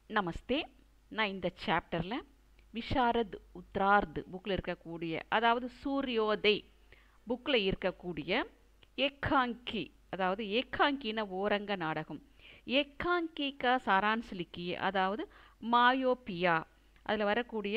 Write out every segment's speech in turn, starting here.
நமஸ்தே நான் இந்த சாப்டரில் விஷாரத் உத்ரார்த் புக்கில் இருக்கக்கூடிய அதாவது சூரியோதய் புக்கில் இருக்கக்கூடிய ஏக்காங்கி அதாவது ஏக்காங்கின ஓரங்க நாடகம் ஏக்காங்கிகா சாரான்ஸ் லிக்கிய அதாவது மாயோபியா அதில் வரக்கூடிய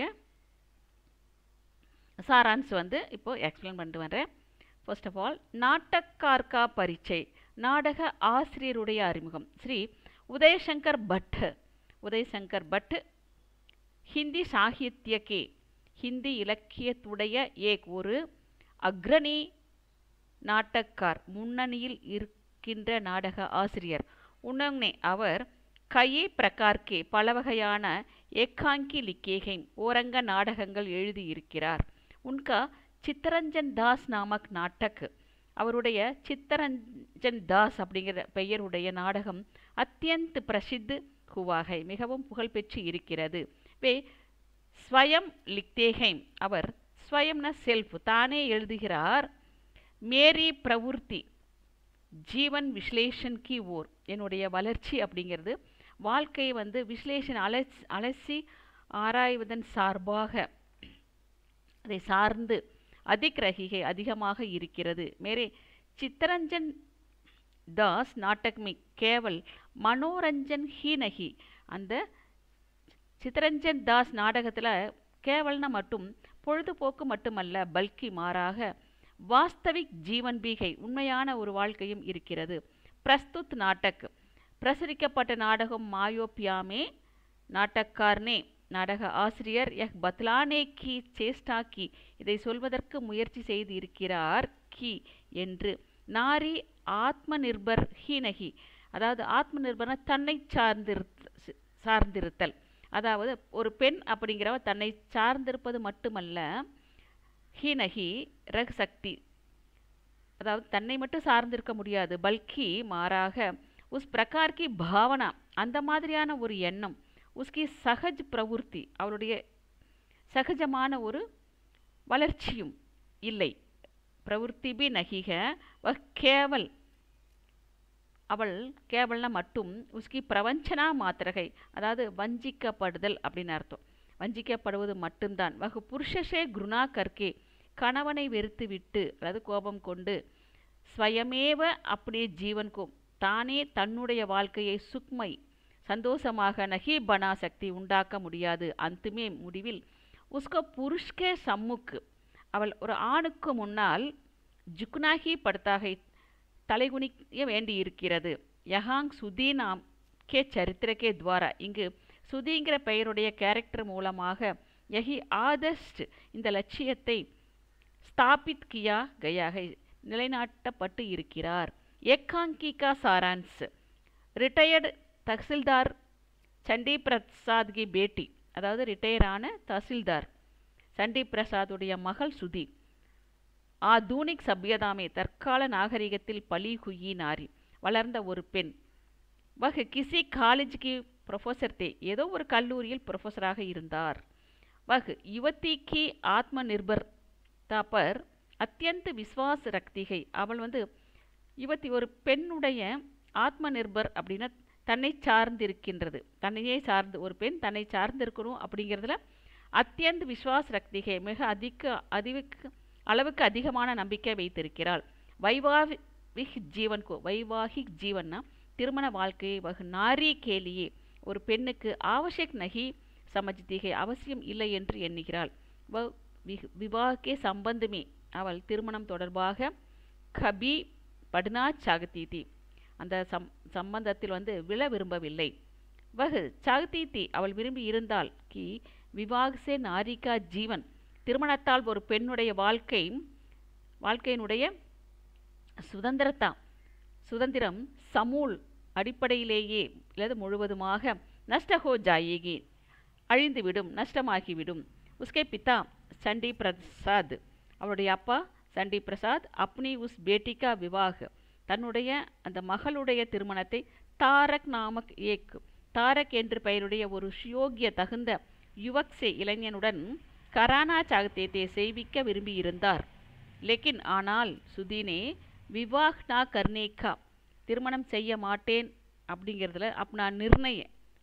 சாரான்ஸ் வந்து இப்போது எக்ஸ்பிளைன் பண்ணிட்டு வரேன் ஃபர்ஸ்ட் ஆஃப் ஆல் நாட்டக்கார்கா பரீட்சை நாடக ஆசிரியருடைய அறிமுகம் ஸ்ரீ உதயசங்கர் பட் உதயசங்கர் பட் ஹிந்தி சாகித்யக்கே ஹிந்தி இலக்கியத்துடைய ஏக் ஒரு அக்ரணி நாட்டக்கார் முன்னணியில் இருக்கின்ற நாடக ஆசிரியர் உணவுனே அவர் கயே பிரகார்கே பல வகையான ஏக்காங்கி லிக்கேகை ஓரங்க நாடகங்கள் எழுதியிருக்கிறார் உன்கா சித்தரஞ்சன் தாஸ் நாமக் நாட்டக் அவருடைய சித்தரஞ்சன் தாஸ் அப்படிங்கிற பெயருடைய நாடகம் அத்தியந்த் பிரசித்து ஹுவாகை மிகவும் புகழ்பெற்று இருக்கிறது வே ஸ்வயம் லிக்தேகை அவர் ஸ்வயம்ன செல்ஃப் தானே எழுதுகிறார் மேரி பிரவருத்தி ஜீவன் விஸ்லேஷன் கி ஓர் என்னுடைய வளர்ச்சி அப்படிங்கிறது வாழ்க்கையை வந்து விஸ்லேஷன் அலசி அலசி ஆராய்வதன் சார்பாக அதை சார்ந்து அதிகிரகிகை அதிகமாக இருக்கிறது மேரே சித்தரஞ்சன் தாஸ் நாட்டக் में கேவல் மனோரஞ்சன் ஹீ நகி அந்த சித்தரஞ்சன் தாஸ் நாடகத்தில் கேவல்னா மட்டும் பொழுதுபோக்கு மட்டுமல்ல பல்கி மாறாக வாஸ்தவிக் ஜீவன் பீகை உண்மையான ஒரு வாழ்க்கையும் இருக்கிறது பிரஸ்துத் நாட்டக் பிரசுரிக்கப்பட்ட நாடகம் மாயோபியாமே நாட்டக்கார்னே நாடக ஆசிரியர் எஹ் பத்லானே கி சேஷ்டா கி இதை சொல்வதற்கு முயற்சி செய்து இருக்கிறார் கி என்று நாரி ஆத்ம நிர்பர் ஹீனகி அதாவது ஆத்ம நிர்பர்னா தன்னை சார்ந்திரு சார்ந்திருத்தல் அதாவது ஒரு பெண் அப்படிங்கிறவ தன்னை சார்ந்திருப்பது மட்டுமல்ல ஹீனகி ரக் சக்தி அதாவது தன்னை மட்டும் சார்ந்திருக்க முடியாது பல்கி மாறாக உஸ் பிரகார் கி பாவனா அந்த மாதிரியான ஒரு எண்ணம் உஸ்கி சகஜ் பிரவருத்தி அவருடைய சகஜமான ஒரு வளர்ச்சியும் இல்லை பிரவருத்தி பி நகிக வ கேவல் அவள் கேவல்னா மட்டும் உஸ்கி பிரவஞ்சனா மாத்திரகை அதாவது வஞ்சிக்கப்படுதல் அப்படின்னு அர்த்தம் வஞ்சிக்கப்படுவது மட்டும்தான் வகு புருஷஷே குருணா கற்கே கணவனை வெறுத்து விட்டு அதாவது கோபம் கொண்டு ஸ்வயமேவ அப்படியே ஜீவன்கோ தானே தன்னுடைய வாழ்க்கையை சுக்மை சந்தோஷமாக நகி பனா சக்தி உண்டாக்க முடியாது அந்துமே முடிவில் உஸ்கோ புருஷ்கே சம்முக்கு அவள் ஒரு ஆணுக்கு முன்னால் ஜுக்னாகி படுத்தாகை தலைகுனிய வேண்டி இருக்கிறது யஹாங் சுதி நாம் கே சரித்திரக்கே துவாரா இங்கு சுதிங்கிற பெயருடைய கேரக்டர் மூலமாக யஹி ஆதஸ்ட் இந்த லட்சியத்தை ஸ்தாபித் கியா கயாக நிலைநாட்டப்பட்டு இருக்கிறார் ஏக்காங்கிகா சாரான்ஸ் ரிட்டையர்டு தஹசில்தார் சண்டி பிரசாத் கி பேட்டி அதாவது ரிட்டையர் ஆன தஹசில்தார் சண்டி பிரசாதுடைய மகள் சுதி ஆதூனிக் சபியதாமே தற்கால நாகரிகத்தில் பலி குயி நாரி வளர்ந்த ஒரு பெண் வகு கிசி காலேஜ்க்கு ப்ரொஃபஸர் தே ஏதோ ஒரு கல்லூரியில் ப்ரொஃபஸராக இருந்தார் வகு யுவதிக்கு ஆத்ம நிர்பர் தாப்பர் அத்தியந்த விஸ்வாஸ் ரக்திகை அவள் வந்து யுவதி ஒரு பெண்ணுடைய ஆத்ம நிர்பர் அப்படின்னா தன்னை சார்ந்திருக்கின்றது தன்னையே சார்ந்து ஒரு பெண் தன்னை சார்ந்திருக்கணும் அப்படிங்கிறதுல அத்தியந்த விஸ்வாஸ் ரக்திகை மிக அதிக அதிக அளவுக்கு அதிகமான நம்பிக்கை வைத்திருக்கிறாள் வைவாகிக் ஜீவன்கோ வைவாகிக் ஜீவன்னா திருமண வாழ்க்கையை வகு நாரி கேலியே ஒரு பெண்ணுக்கு ஆவசியக் நகி சமஜ்திகை அவசியம் இல்லை என்று எண்ணுகிறாள் வ விவாகே சம்பந்தமே அவள் திருமணம் தொடர்பாக கபி படுனா சாகத்தீதி அந்த சம் சம்பந்தத்தில் வந்து விழ விரும்பவில்லை வகு சாகத்தீதி அவள் விரும்பி இருந்தால் கி விவாகசே நாரிகா ஜீவன் திருமணத்தால் ஒரு பெண்ணுடைய வாழ்க்கை வாழ்க்கையினுடைய சுதந்திரத்தா சுதந்திரம் சமூல் அடிப்படையிலேயே அல்லது முழுவதுமாக நஷ்டஹோ ஜாயேகி அழிந்துவிடும் நஷ்டமாகிவிடும் உஸ்கே பித்தா சண்டி பிரசாத் அவருடைய அப்பா சண்டி பிரசாத் அப்னி உஸ் பேட்டிகா விவாக் தன்னுடைய அந்த மகளுடைய திருமணத்தை தாரக் நாமக் ஏக் தாரக் என்று பெயருடைய ஒரு யோகிய தகுந்த யுவக்சே இளைஞனுடன் கரானா சாகத்தேத்தை செய்விக்க விரும்பியிருந்தார் லெக்கின் ஆனால் சுதீனே விவாஹ் நா கர்னேகா திருமணம் செய்ய மாட்டேன் அப்படிங்கிறதுல அப்னா நிர்ணய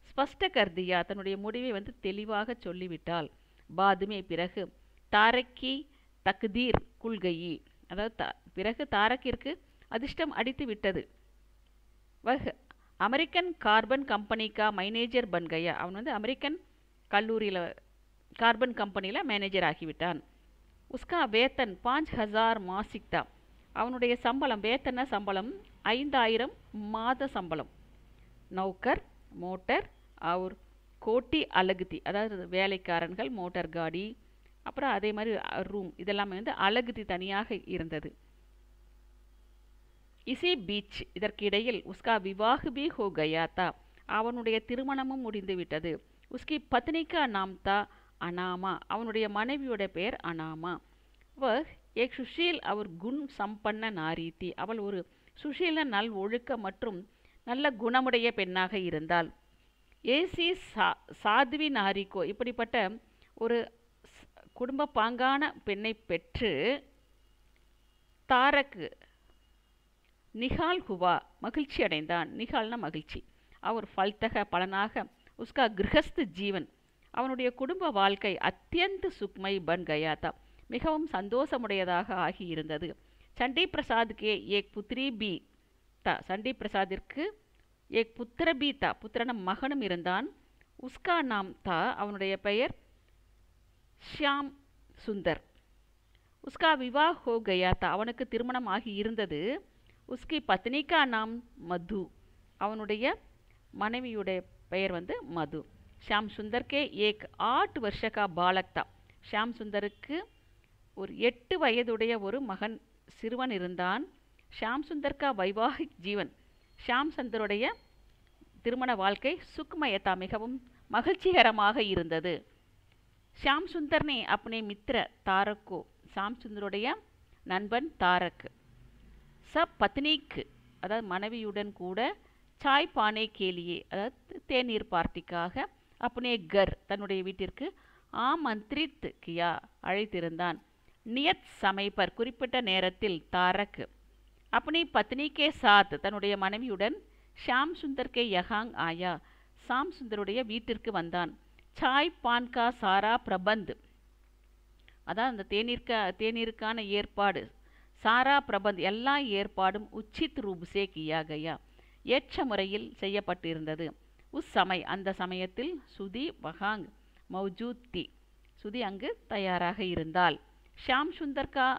ஸ்பஷ்ட கர்தியா தன்னுடைய முடிவை வந்து தெளிவாக சொல்லிவிட்டாள் பாதுமே பிறகு தாரக்கி தக்தீர் குல்கையி அதாவது த பிறகு தாரக்கிற்கு அதிர்ஷ்டம் அடித்து விட்டது வஹ் அமெரிக்கன் கார்பன் கம்பெனிக்கா மேனேஜர் பன்கையா அவன் வந்து அமெரிக்கன் கல்லூரியில் கார்பன் கம்பெனியில் மேனேஜர் ஆகிவிட்டான் உஸ்கா வேத்தன் பாஞ்ச் ஹசார் மாசிக்தா அவனுடைய சம்பளம் வேத்தன சம்பளம் ஐந்தாயிரம் மாத சம்பளம் நௌக்கர் மோட்டர் அவர் கோட்டி அலகுதி அதாவது வேலைக்காரன்கள் மோட்டார் காடி அப்புறம் அதே மாதிரி ரூம் இதெல்லாமே வந்து அலகுதி தனியாக இருந்தது இசி பீச் இதற்கிடையில் உஸ்கா விவாஹ் பி ஹோ கயா தா அவனுடைய திருமணமும் முடிந்து விட்டது உஸ்கி பத்னிகா நாம் தா அனாமா அவனுடைய மனைவியோட பெயர் அனாமா வஹ் ஏக் சுஷீல் அவர் குண் சம்பன்ன நாரீதி அவள் ஒரு சுஷீல நல் ஒழுக்க மற்றும் நல்ல குணமுடைய பெண்ணாக இருந்தாள் ஏசி சா சாத்வி நாரிக்கோ இப்படிப்பட்ட ஒரு ஸ்- குடும்ப பாங்கான பெண்ணை பெற்று தாரக்கு நிகால் ஹுவா மகிழ்ச்சி அடைந்தான் நிகால்னா மகிழ்ச்சி அவர் ஃபல்தக பலனாக உஸ்கா கிரகஸ்து ஜீவன் அவனுடைய குடும்ப வாழ்க்கை அத்தியந்த சுக்மை பன் கயாதா மிகவும் சந்தோஷமுடையதாக ஆகியிருந்தது சண்டி பிரசாத்துக்கே ஏக் புத்ரி பி தா சண்டி பிரசாத்திற்கு ஏக் புத்திர பி தா புத்திரனும் மகனும் இருந்தான் உஸ்கா நாம் தா அவனுடைய பெயர் ஷியாம் சுந்தர் உஸ்கா விவாஹ் ஹோ கயா தா அவனுக்கு திருமணம் ஆகி இருந்தது உஸ்கி பத்னிகா நாம் மது அவனுடைய மனைவியுடைய பெயர் வந்து மது ஷியாம் சுந்தர்கே ஏக் ஆட் வருஷகா பாலக் தா ஷியாம் சுந்தருக்கு ஒரு எட்டு வயதுடைய ஒரு மகன் சிறுவன் இருந்தான் ஷியாம் சுந்தர் கா வைவாகிக் ஜீவன் ஷியாம் சுந்தருடைய திருமண வாழ்க்கை சுக்மயத்தா மிகவும் மகிழ்ச்சிகரமாக இருந்தது ஷியாம் சுந்தர்னே அப்னே மித்ர தாரக்கோ ஷியாம் சுந்தருடைய நண்பன் தாரக் ச பத்னிக்கு அதாவது மனைவியுடன் கூட சாய் பானை கேலியே அதாவது தேநீர் பார்ட்டிக்காக அப்னே கர் தன்னுடைய வீட்டிற்கு ஆமந்திரித் கியா அழைத்திருந்தான் நியத் சமைப்பர் குறிப்பிட்ட நேரத்தில் தாரக் அப்னி பத்னிக்கே சாத் தன்னுடைய மனைவியுடன் ஷாம் சுந்தர் கே யஹாங் ஆயா சாம் சுந்தருடைய வீட்டிற்கு வந்தான் சாய் பான்கா சாரா பிரபந்த் அதான் அந்த தேநீர்க்க தேநீருக்கான ஏற்பாடு சாரா பிரபந்த் எல்லா ஏற்பாடும் உச்சித் ரூபுசே கியா கயா ஏற்ற முறையில் செய்யப்பட்டிருந்தது உஸ் சமய் அந்த சமயத்தில் சுதி வஹாங் மௌஜூத் தி சுதி அங்கு தயாராக இருந்தாள் ஷாம் சுந்தர் கா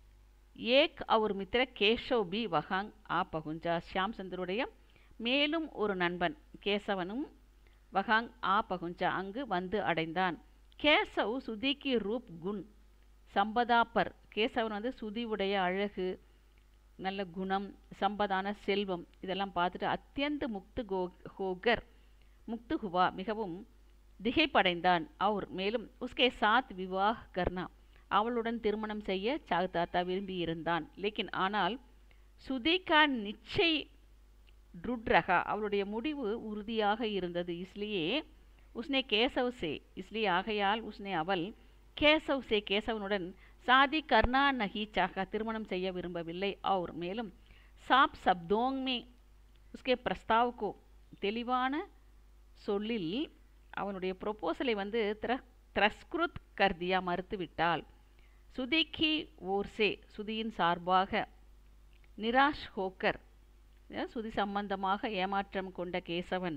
ஏக் அவர் மித்திர கேஷவ் பி வஹாங் ஆ பகுஞ்சா ஷியாம் சுந்தருடைய மேலும் ஒரு நண்பன் கேசவனும் வஹாங் ஆ பகுஞ்சா அங்கு வந்து அடைந்தான் கேசவ் சுதிக்கு ரூப் குண் சம்பதாப்பர் கேசவன் வந்து சுதியுடைய அழகு நல்ல குணம் சம்பதான செல்வம் இதெல்லாம் பார்த்துட்டு அத்தியந்த முக்து கோ ஹோகர் முக்து ஹுவா மிகவும் திகைப்படைந்தான் அவர் மேலும் உஸ்கே சாத் விவாஹ் கர்னா அவளுடன் திருமணம் செய்ய சாக்தாத்தா விரும்பி இருந்தான் லேக்கின் ஆனால் சுதிகா நிச்சய் ருட்ரகா அவளுடைய முடிவு உறுதியாக இருந்தது இஸ்லியே உஸ்னே கேசவ் சே இஸ்லியே ஆகையால் உஸ்னே அவள் கேசவ் சே கேசவனுடன் சாதி கர்ணா நஹி சாகா திருமணம் செய்ய விரும்பவில்லை அவர் மேலும் சாப் சப்தோங் மே உஸ்கே பிரஸ்தாவுக்கோ தெளிவான சொல்லில் அவனுடைய ப்ரொப்போசலை வந்து திர திரஸ்கிருத் கர்தியா மறுத்துவிட்டாள் சுதிக்கி ஓர்சே சுதியின் சார்பாக நிராஷ் ஹோக்கர் அதாவது சுதி சம்பந்தமாக ஏமாற்றம் கொண்ட கேசவன்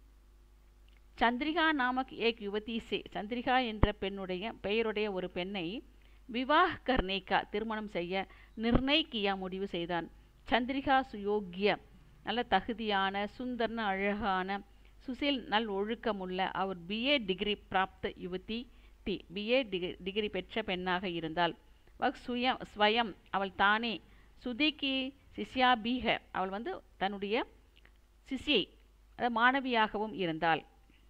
சந்திரிகா நாமக் ஏக் யுவதி சே சந்திரிகா என்ற பெண்ணுடைய பெயருடைய ஒரு பெண்ணை விவாஹ் கர்னேகா திருமணம் செய்ய நிர்ணயிக்கியா முடிவு செய்தான் சந்திரிகா சுயோக்கிய நல்ல தகுதியான சுந்தர்ன அழகான சுசில் நல் ஒழுக்கமுள்ள அவர் பிஏ டிகிரி பிராப்த யுவதி தி பிஏ டிகிரி டிகிரி பெற்ற பெண்ணாக இருந்தாள் வக் சுயம் ஸ்வயம் அவள் தானே சுதிக்கு சிஷ்யாபீக அவள் வந்து தன்னுடைய சிஷ்யை அதாவது மாணவியாகவும் இருந்தாள்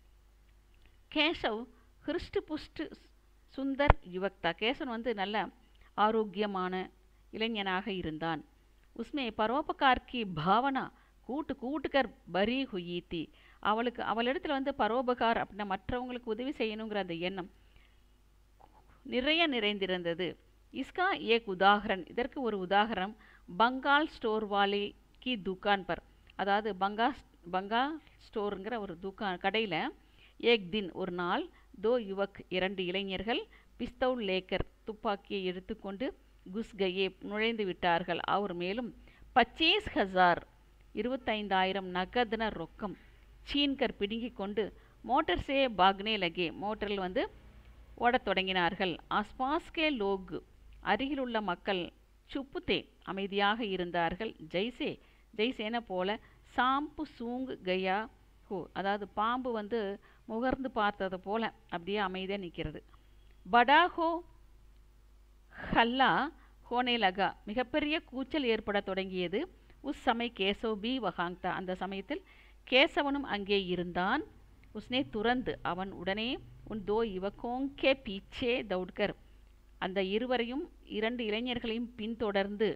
கேசவ் ஹிருஷ்டு புஷ்டு சுந்தர் யுவக்தா கேசவன் வந்து நல்ல ஆரோக்கியமான இளைஞனாக இருந்தான் உஸ்மே பரோபகார் கி பாவனா கூட்டு கூட்டுக்கர் பரி ஹுயீத்தி அவளுக்கு அவளிடத்துல வந்து பரோபகார் அப்படின்னா மற்றவங்களுக்கு உதவி செய்யணுங்கிற அந்த எண்ணம் நிறைய நிறைந்திருந்தது இஸ்கா ஏக் உதாகரன் இதற்கு ஒரு உதாகரணம் பங்கால் ஸ்டோர் வாலே கி துக்கான் பர் அதாவது பங்கா பங்கா ஸ்டோருங்கிற ஒரு துக்கா கடையில் ஏக் தின் ஒரு நாள் தோ யுவக் இரண்டு இளைஞர்கள் பிஸ்தௌல் லேக்கர் துப்பாக்கியை எடுத்துக்கொண்டு குஸ்கையே நுழைந்து விட்டார்கள் அவர் மேலும் பச்சீஸ் ஹசார் இருபத்தைந்தாயிரம் நகதன ரொக்கம் சீன்கர் பிடுங்கிக் கொண்டு மோட்டர் சே பாக்னே லகே மோட்டரில் வந்து ஓடத் தொடங்கினார்கள் ஆஸ்பாஸ்கே லோக் அருகிலுள்ள மக்கள் சுப்புத்தே அமைதியாக இருந்தார்கள் ஜெய்சே ஜெய்சேன போல சாம்பு சூங்கு கயா ஹோ அதாவது பாம்பு வந்து முகர்ந்து பார்த்தது போல அப்படியே அமைதியாக நிற்கிறது படா ஹோ ஹல்லா ஹோனே லகா மிகப்பெரிய கூச்சல் ஏற்பட தொடங்கியது உஸ் சமய கேசவ் பி வகாங்தா அந்த சமயத்தில் கேசவனும் அங்கே இருந்தான் உஸ்னே துறந்து அவன் உடனே உன் தோ இவக்கோங்கே பீச்சே தௌட்கர் அந்த இருவரையும் இரண்டு இளைஞர்களையும் பின்தொடர்ந்து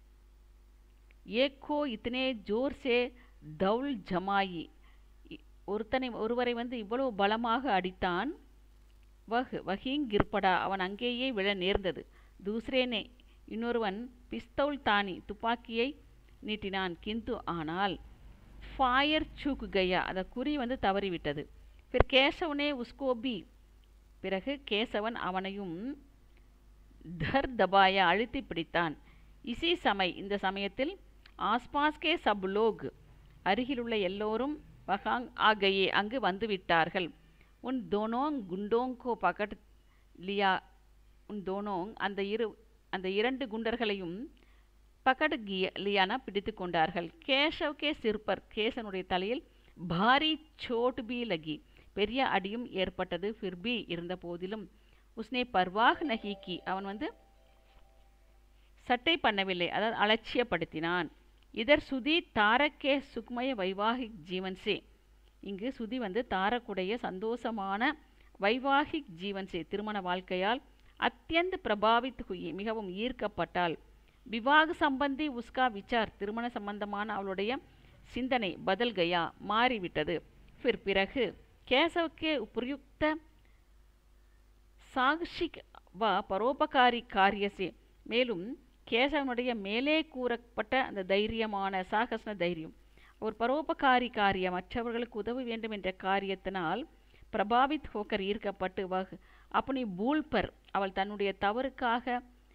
ஏக்கோ இத்தனே ஜோர் சே தௌல் ஜமாயி இ- ஒருத்தனை ஒருவரை வந்து இவ்வளவு பலமாக அடித்தான் வஹ் வஹீங் கிர்படா அவன் அங்கேயே விழ நேர்ந்தது தூசரேனே இன்னொருவன் பிஸ்தௌல் தானி துப்பாக்கியை நீட்டினான் கிந்து ஆனால் ஃபாயர் சூக் கயா அந்த குறி வந்து தவறிவிட்டது பிற் கேசவனே உஸ்கோபி பிறகு கேசவன் அவனையும் தர் தபாயா அழுத்தி பிடித்தான் இசி சமை இந்த சமயத்தில் ஆஸ்பாஸ்கே சப் லோக் அருகிலுள்ள எல்லோரும் வகாங் ஆகையே அங்கு வந்துவிட்டார்கள் உன் தோனோங் குண்டோங்கோ பகட் லியா உன் தோனோங் அந்த இரு அந்த இரண்டு குண்டர்களையும் பகட் கிய லியானா பிடித்து கொண்டார்கள் கேஷவ் கே சிற்பர் கேசனுடைய தலையில் பாரி சோட் பி லகி பெரிய அடியும் ஏற்பட்டது ஃபிர்பி இருந்த போதிலும் உஸ்னே பர்வாக் நஹிக்கி அவன் வந்து சட்டை பண்ணவில்லை அதாவது அலட்சியப்படுத்தினான் இதர் சுதி தாரக்கே சுக்மய வைவாகிக் ஜீவன்சே இங்கு சுதி வந்து தாரக்குடைய சந்தோஷமான வைவாகிக் ஜீவன்சே திருமண வாழ்க்கையால் அத்தியந்த பிரபாவித் ஹுயி மிகவும் ஈர்க்கப்பட்டாள் விவாக சம்பந்தி உஸ்கா விசார் திருமண சம்பந்தமான அவளுடைய சிந்தனை பதல் கயா மாறிவிட்டது பிற் பிறகு கேசவுக்கே உபயுக்த சாக்ஷிக் வ பரோபகாரி காரியசே மேலும் கேசவனுடைய மேலே கூறப்பட்ட அந்த தைரியமான சாகசன தைரியம் ஒரு பரோபகாரி காரியம் மற்றவர்களுக்கு உதவ வேண்டும் என்ற காரியத்தினால் பிரபாவித் ஹோக்கர் ஈர்க்கப்பட்டு வகு அப்படி பூல்பர் அவள் தன்னுடைய தவறுக்காக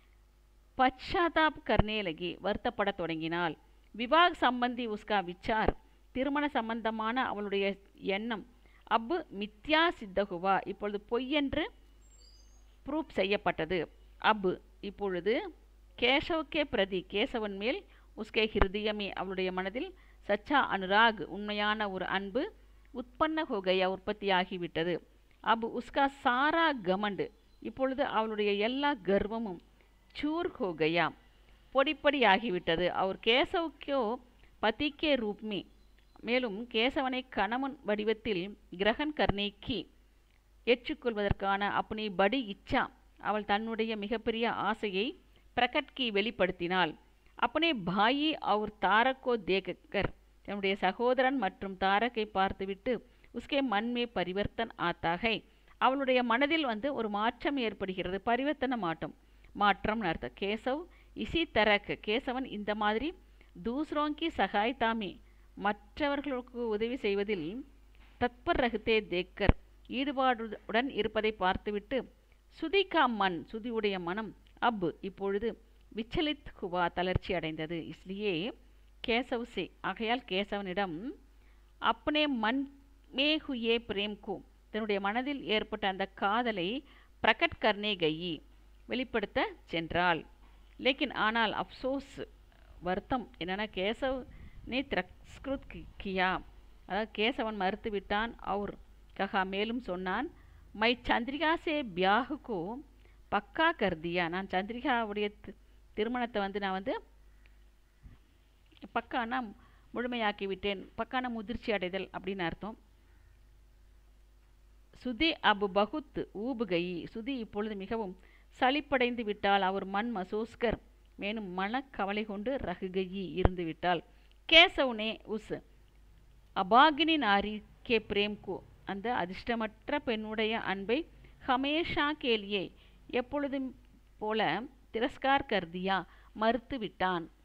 பச்சாதாப் கர்னேலகி வருத்தப்படத் தொடங்கினாள் விவாக் சம்பந்தி உஸ்கா விச்சார் திருமண சம்பந்தமான அவளுடைய எண்ணம் அப்பு மித்யா சித்தகுவா இப்பொழுது பொய்யென்று ப்ரூப் செய்யப்பட்டது அப்பு இப்பொழுது கேசவுக்கே பிரதி கேசவன் மேல் உஸ்கே ஹிருதயமே அவளுடைய மனதில் சச்சா அனுராக் உண்மையான ஒரு அன்பு உற்பன்ன ஹோகையா உற்பத்தியாகிவிட்டது அப் உஸ்கா சாரா கமண்டு இப்பொழுது அவளுடைய எல்லா கர்வமும் சூர் ஹோகையா பொடிப்படி ஆகிவிட்டது அவர் கேசவுக்கோ பதிக்கே ரூப்மி மேலும் கேசவனை கணவன் வடிவத்தில் கிரகன் கர்ணேக்கி ஏற்றுக்கொள்வதற்கான அப்பனி படி இச்சா அவள் தன்னுடைய மிகப்பெரிய ஆசையை பிரகட்கி வெளிப்படுத்தினாள் அப்பனே பாயி அவர் தாரக்கோ தேகக்கர் தன்னுடைய சகோதரன் மற்றும் தாரக்கை பார்த்துவிட்டு உஸ்கே மண்மே பரிவர்த்தன் ஆத்தாகை அவளுடைய மனதில் வந்து ஒரு மாற்றம் ஏற்படுகிறது பரிவர்த்தன மாற்றம் மாற்றம் அர்த்தம் கேசவ் இசி தரக் கேசவன் இந்த மாதிரி தூசரோங்கி சகாய் தாமி மற்றவர்களுக்கு உதவி செய்வதில் தத்பர் ரகுத்தே தேக்கர் ஈடுபாடுடன் இருப்பதை பார்த்துவிட்டு சுதிகா மண் சுதியுடைய மனம் அப் இப்பொழுது விச்சலித் ஹுவா தளர்ச்சி அடைந்தது இஸ்லியே கேசவ் சே ஆகையால் கேசவனிடம் அப்பனே மண் மே ஹுயே பிரேம் கோ தன்னுடைய மனதில் ஏற்பட்ட அந்த காதலை பிரகட் கர்னே கயி வெளிப்படுத்த சென்றாள் லேக்கின் ஆனால் அப்சோஸ் வருத்தம் என்னென்னா கேசவ் நே திரஸ்கிருத் கியா அதாவது கேசவன் மறுத்து விட்டான் அவர் கஹா மேலும் சொன்னான் மை சந்திரிகா சே பியாகுக்கோ பக்கா கர்தியா நான் சந்திரிகாவுடைய தி- திருமணத்தை வந்து நான் வந்து பக்கானா முழுமையாக்கி விட்டேன் பக்கான முதிர்ச்சி அடைதல் அப்படின்னு அர்த்தம் சுதி அபு பகுத் ஊபுகை சுதி இப்பொழுது மிகவும் சலிப்படைந்து விட்டால் அவர் மண் மசோஸ்கர் மேலும் மனக்கவலை கொண்டு ரகுகயி இருந்து விட்டாள் கேசவுனே உஸ் அபாகினி நாரி கே பிரேம்கு அந்த அதிர்ஷ்டமற்ற பெண்ணுடைய அன்பை ஹமேஷா கேலியே எப்பொழுதும் போல திரஸ்கார் கர்தியா மறுத்து விட்டான்